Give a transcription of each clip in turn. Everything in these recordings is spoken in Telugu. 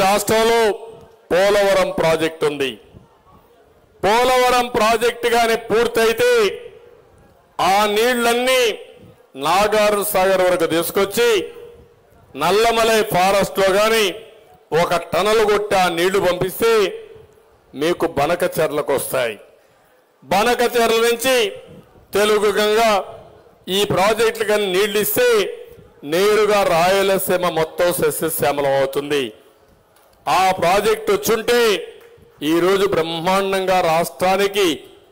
రాష్ట్రంలో పోలవరం ప్రాజెక్టు ఉంది పోలవరం ప్రాజెక్టు కానీ పూర్తయితే ఆ నీళ్లన్నీ నాగార్ సాగర్ వరకు తీసుకొచ్చి నల్లమలై ఫారెస్ట్ లో గాని ఒక టనల్ కొట్టి ఆ నీళ్లు పంపిస్తే మీకు బనక చెర్లకు వస్తాయి బనక చెర్ల నుంచి తెలుగు గంగా ఈ ప్రాజెక్టులు కానీ నీళ్లు ఇస్తే నేరుగా రాయలసీమ మొత్తం సస్యశ్యామలం అవుతుంది ఆ ప్రాజెక్టు వచ్చుంటే ఈరోజు బ్రహ్మాండంగా రాష్ట్రానికి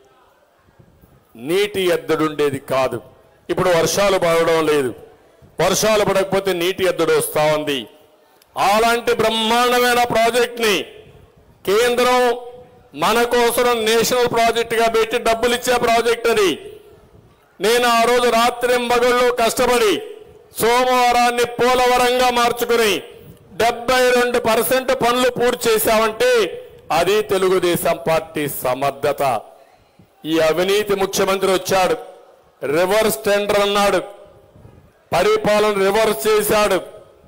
నీటి ఎద్దడుండేది కాదు ఇప్పుడు వర్షాలు పడడం లేదు వర్షాలు పడకపోతే నీటి ఎద్దడు వస్తా ఉంది అలాంటి బ్రహ్మాండమైన ప్రాజెక్ట్ని కేంద్రం మన కోసం నేషనల్ ప్రాజెక్టుగా పెట్టి డబ్బులు ఇచ్చే ప్రాజెక్ట్ అది నేను ఆ రోజు రాత్రి మగళ్ళు కష్టపడి సోమవారాన్ని పోలవరంగా మార్చుకుని డెబ్బై రెండు పర్సెంట్ పనులు పూర్తి చేశామంటే అది తెలుగుదేశం పార్టీ సమర్థత ఈ అవినీతి ముఖ్యమంత్రి వచ్చాడు రివర్స్ టెండర్ అన్నాడు పరిపాలన రివర్స్ చేశాడు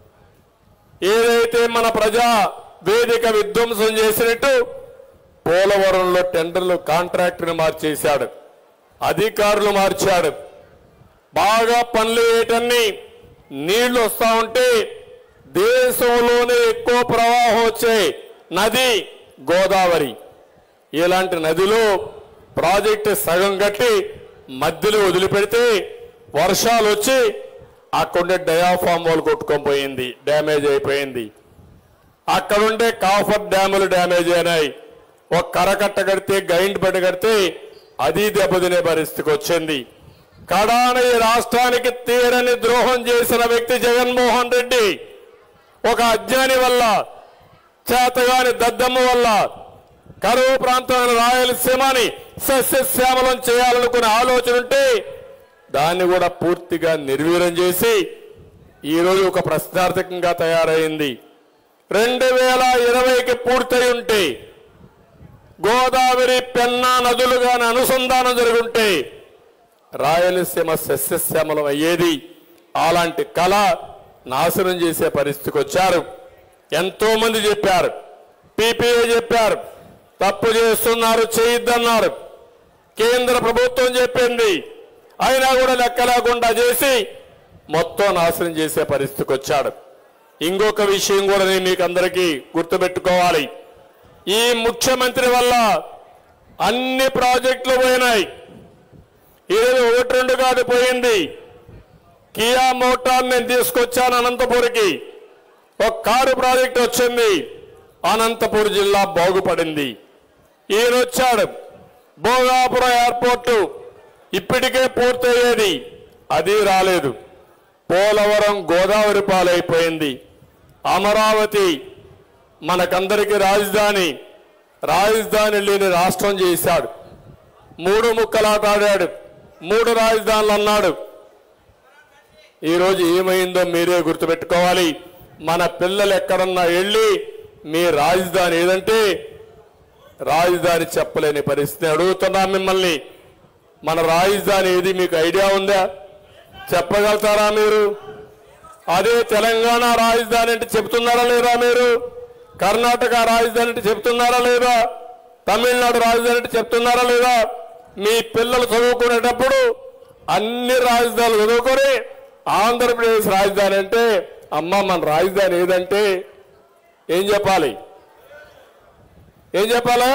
ఏదైతే మన ప్రజా వేదిక విధ్వంసం చేసినట్టు పోలవరంలో టెండర్లు కాంట్రాక్టుని మార్చేశాడు అధికారులు మార్చాడు బాగా పనులు వేయటాన్ని నీళ్లు వస్తా ఉంటే దేశంలోనే ఎక్కువ ప్రవాహం వచ్చే నది గోదావరి ఇలాంటి నదిలో ప్రాజెక్టు సగం కట్టి మధ్యలో వదిలిపెడితే వర్షాలు వచ్చి అక్కడుండే డయాఫామ్ వాల్ కొట్టుకొని పోయింది డ్యామేజ్ అయిపోయింది అక్కడుండే కాఫర్ డ్యాములు డ్యామేజ్ అయినాయి ఒక కరకట్ట కడితే గైండ్ బెడ్ కడితే అది దెబ్బతినే పరిస్థితికి వచ్చింది కడాన ఈ రాష్ట్రానికి తీరని ద్రోహం చేసిన వ్యక్తి జగన్మోహన్ రెడ్డి ఒక అజ్ఞాని వల్ల చేతగాని దద్దమ్మ వల్ల కరువు ప్రాంతమైన రాయలసీమని సస్యశ్యామలం చేయాలనుకునే ఆలోచన ఉంటే దాన్ని కూడా పూర్తిగా నిర్వీర్యం చేసి ఈరోజు ఒక ప్రశ్నార్థకంగా తయారైంది రెండు వేల ఇరవైకి పూర్తయి ఉంటే గోదావరి పెన్నా నదులు గాని అనుసంధానం జరుగుంటే రాయలసీమ సస్యశ్యామలం అయ్యేది అలాంటి కళ నాశనం చేసే పరిస్థితికి వచ్చారు ఎంతో మంది చెప్పారు పీపీఏ చెప్పారు తప్పు చేస్తున్నారు చేయొద్దన్నారు కేంద్ర ప్రభుత్వం చెప్పింది అయినా కూడా లెక్క లేకుండా చేసి మొత్తం నాశనం చేసే పరిస్థితికి వచ్చాడు ఇంకొక విషయం కూడా నేను మీకు అందరికీ గుర్తుపెట్టుకోవాలి ఈ ముఖ్యమంత్రి వల్ల అన్ని ప్రాజెక్టులు పోయినాయి ఏదో ఒకటి రెండు కాదు పోయింది కియా మోటార్ నేను తీసుకొచ్చాను అనంతపూర్కి ఒక కారు ప్రాజెక్ట్ వచ్చింది అనంతపూర్ జిల్లా బాగుపడింది ఈయన వచ్చాడు భోగాపురం ఎయిర్పోర్టు ఇప్పటికే పూర్తయ్యేది అది రాలేదు పోలవరం గోదావరి పాలైపోయింది అమరావతి మనకందరికి రాజధాని రాజధాని లేని రాష్ట్రం చేశాడు మూడు ముక్కలాట ఆడాడు మూడు రాజధానులు అన్నాడు ఈరోజు ఏమైందో మీరే గుర్తుపెట్టుకోవాలి మన పిల్లలు ఎక్కడన్నా వెళ్ళి మీ రాజధాని ఏదంటే రాజధాని చెప్పలేని పరిస్థితి అడుగుతున్నా మిమ్మల్ని మన రాజధాని ఏది మీకు ఐడియా ఉందా చెప్పగలుగుతారా మీరు అదే తెలంగాణ రాజధాని అంటే చెప్తున్నారా లేదా మీరు కర్ణాటక రాజధాని అంటే చెప్తున్నారా లేదా తమిళనాడు రాజధాని అంటే చెప్తున్నారా లేదా మీ పిల్లలు చదువుకునేటప్పుడు అన్ని రాజధానులు చదువుకొని ఆంధ్రప్రదేశ్ రాజధాని అంటే అమ్మ మన రాజధాని ఏదంటే ఏం చెప్పాలి ఏం చెప్పాలా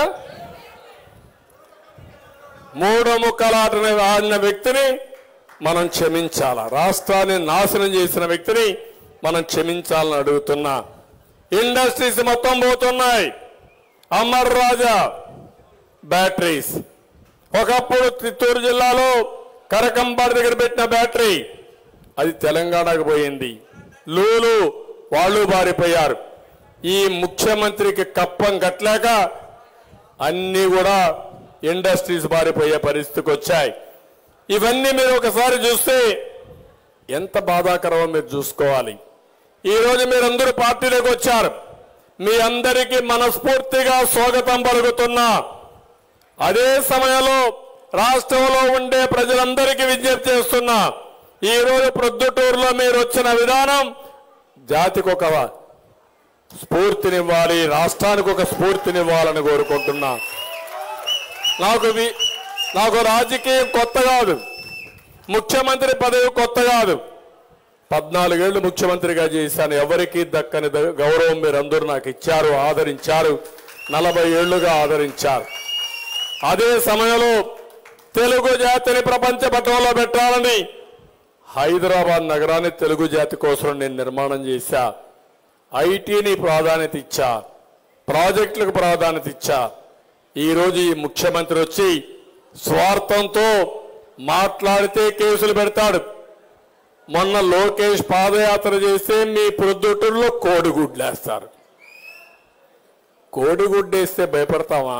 మూడు ముక్కలాటని ఆడిన వ్యక్తిని మనం క్షమించాల రాష్ట్రాన్ని నాశనం చేసిన వ్యక్తిని మనం క్షమించాలని అడుగుతున్నా ఇండస్ట్రీస్ మొత్తం పోతున్నాయి అమర్ రాజా బ్యాటరీస్ ఒకప్పుడు చిత్తూరు జిల్లాలో కరకంబాడి దగ్గర పెట్టిన బ్యాటరీ అది తెలంగాణకు పోయింది లూలు వాళ్ళు బారిపోయారు ఈ ముఖ్యమంత్రికి కప్పం కట్టలేక అన్నీ కూడా ఇండస్ట్రీస్ బారిపోయే పరిస్థితికి వచ్చాయి ఇవన్నీ మీరు ఒకసారి చూస్తే ఎంత బాధాకరమో మీరు చూసుకోవాలి ఈ రోజు మీరందరూ పార్టీలోకి వచ్చారు మీ అందరికీ మనస్ఫూర్తిగా స్వాగతం పలుకుతున్నా అదే సమయంలో రాష్ట్రంలో ఉండే ప్రజలందరికీ విజ్ఞప్తి చేస్తున్నా ఈ రోజు ప్రొద్దుటూరులో మీరు వచ్చిన విధానం జాతికి ఒక స్ఫూర్తినివ్వాలి రాష్ట్రానికి ఒక స్ఫూర్తినివ్వాలని కోరుకుంటున్నా నాకు వి- నాకు రాజకీయం కొత్త కాదు ముఖ్యమంత్రి పదవి కొత్త కాదు పద్నాలుగేళ్లు ముఖ్యమంత్రిగా చేశాను ఎవరికీ దక్కని ద- గౌరవం మీరందరూ నాకు ఇచ్చారు ఆదరించారు నలభై ఏళ్లుగా ఆదరించారు అదే సమయంలో తెలుగు జాతిని ప్రపంచ పటంలో పెట్టాలని హైదరాబాద్ నగరాన్ని తెలుగు జాతి కోసం నేను నిర్మాణం చేశా ఐటీని ప్రాధాన్యత ఇచ్చా ప్రాజెక్టులకు ప్రాధాన్యత ఇచ్చా ఈరోజు ఈ ముఖ్యమంత్రి వచ్చి స్వార్థంతో మాట్లాడితే కేసులు పెడతాడు మొన్న లోకేష్ పాదయాత్ర చేస్తే మీ ప్రొద్దుటూరులో కోడిగుడ్లేస్తారు కోడిగుడ్డేస్తే భయపడతావా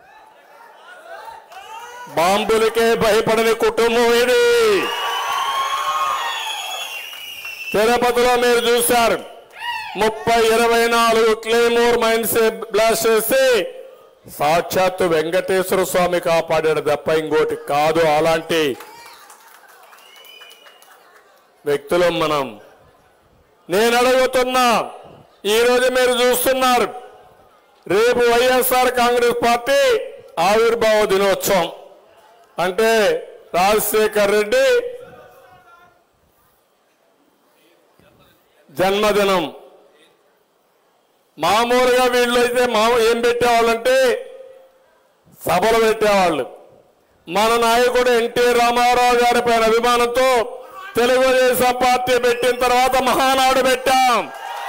బాంబులకే భయపడని కుటుంబం ఇది తిరుపతిలో మీరు చూశారు ముప్పై ఇరవై నాలుగు క్లేమోర్ మైన్స్ బ్లాస్ట్ చేసి సాక్షాత్తు వెంకటేశ్వర స్వామి కాపాడాడు తప్ప ఇంకోటి కాదు అలాంటి వ్యక్తులం మనం నేను అడుగుతున్నా ఈరోజు మీరు చూస్తున్నారు రేపు వైఎస్ఆర్ కాంగ్రెస్ పార్టీ ఆవిర్భావ దినోత్సవం అంటే రాజశేఖర్ రెడ్డి జన్మదినం మామూలుగా వీళ్ళు అయితే మామూ ఏం పెట్టేవాళ్ళంటే సభలు పెట్టేవాళ్ళు మన నాయకుడు ఎన్టీ రామారావు గారి పైన అభిమానంతో తెలుగుదేశం పార్టీ పెట్టిన తర్వాత మహానాడు పెట్టాం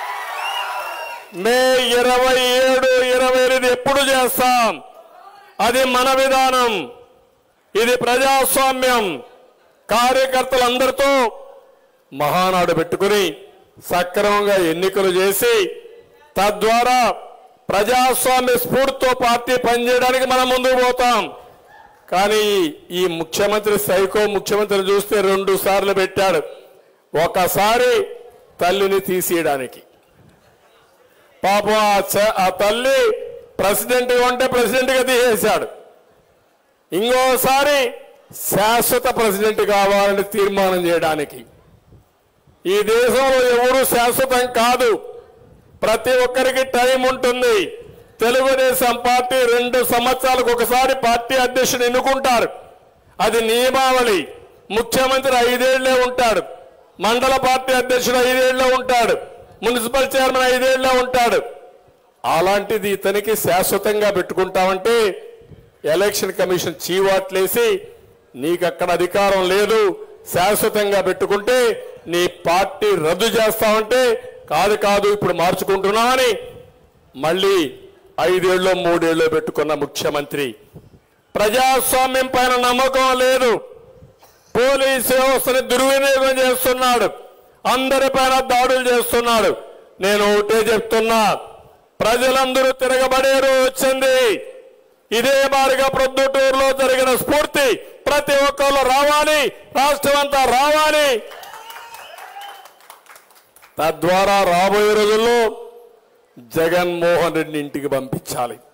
మే ఇరవై ఏడు ఇరవై ఎనిమిది ఎప్పుడు చేస్తాం అది మన విధానం ఇది ప్రజాస్వామ్యం కార్యకర్తలందరితో మహానాడు పెట్టుకుని సక్రమంగా ఎన్నికలు చేసి తద్వారా ప్రజాస్వామ్య స్ఫూర్తితో పార్టీ పనిచేయడానికి మనం ముందుకు పోతాం కానీ ఈ ముఖ్యమంత్రి సైకో ముఖ్యమంత్రి చూస్తే రెండు సార్లు పెట్టాడు ఒకసారి తల్లిని తీసేయడానికి పాపం ఆ చ- ఆ తల్లి ప్రెసిడెంట్ ఉంటే ప్రెసిడెంట్ గా తీసేశాడు ఇంకోసారి శాశ్వత ప్రెసిడెంట్ కావాలని తీర్మానం చేయడానికి ఈ దేశంలో ఎవరు శాశ్వతం కాదు ప్రతి ఒక్కరికి టైం ఉంటుంది తెలుగుదేశం పార్టీ రెండు సంవత్సరాలకు ఒకసారి పార్టీ అధ్యక్షుడు ఎన్నుకుంటారు అది నియమావళి ముఖ్యమంత్రి ఐదేళ్లే ఉంటాడు మండల పార్టీ అధ్యక్షుడు ఐదేళ్లే ఉంటాడు మున్సిపల్ చైర్మన్ ఐదేళ్లే ఉంటాడు అలాంటిది ఇతనికి శాశ్వతంగా పెట్టుకుంటామంటే ఎలక్షన్ కమిషన్ చీవాట్లేసి నీకు అక్కడ అధికారం లేదు శాశ్వతంగా పెట్టుకుంటే నీ పార్టీ రద్దు చేస్తామంటే కాదు కాదు ఇప్పుడు మార్చుకుంటున్నామని మళ్ళీ ఐదేళ్ళు మూడేళ్ళు పెట్టుకున్న ముఖ్యమంత్రి ప్రజాస్వామ్యం పైన నమ్మకం లేదు పోలీస్ వ్యవస్థని దుర్వినియోగం చేస్తున్నాడు అందరిపైన దాడులు చేస్తున్నాడు నేను ఒకటే చెప్తున్నా ప్రజలందరూ తిరగబడేరు వచ్చింది ఇదే మారిగా ప్రొద్దుటూరులో జరిగిన స్ఫూర్తి ప్రతి ఒక్కరు రావాలి రాష్ట్రం అంతా రావాలి తద్వారా రాబోయే రోజుల్లో జగన్మోహన్ రెడ్డి ఇంటికి పంపించాలి